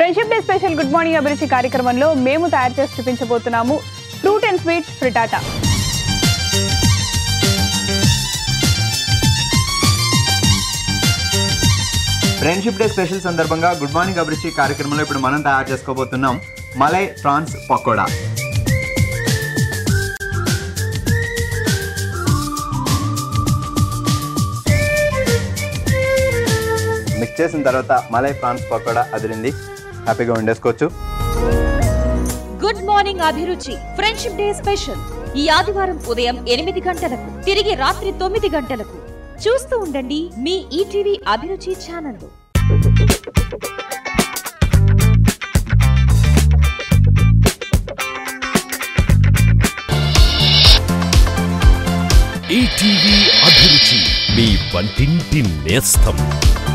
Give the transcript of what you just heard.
friendship day special good morning అభిరుచి కార్యక్రమంలో మేము తయారు చేసి చూపించబోతున్నాము fruit and sweet frittata friendship day special సందర్భంగా గుడ్ మార్నింగ్ అభిరుచి కార్యక్రమంలో ఇప్పుడు మనం తయారు చేసుకోబోతున్నాం మలై ప్రాన్స్ పకోడా మిక్స్ చేసిన తర్వాత మలై ప్రాన్స్ పకోడా అదిరింది హ్యాపీగా వండేసుకోవచ్చు గుడ్ మార్నింగ్ అభిరుచి ఫ్రెండ్షిప్ డే స్పెషల్ ఈ ఆదివారం ఉదయం ఎనిమిది గంటలకు తిరిగి రాత్రి తొమ్మిది గంటలకు చూస్తూ ఉండండి మీ ఈటీవీ అభిరుచి ఛానల్లో ఈటీవీ అభిరుచి మీ వంటింటి నేస్తం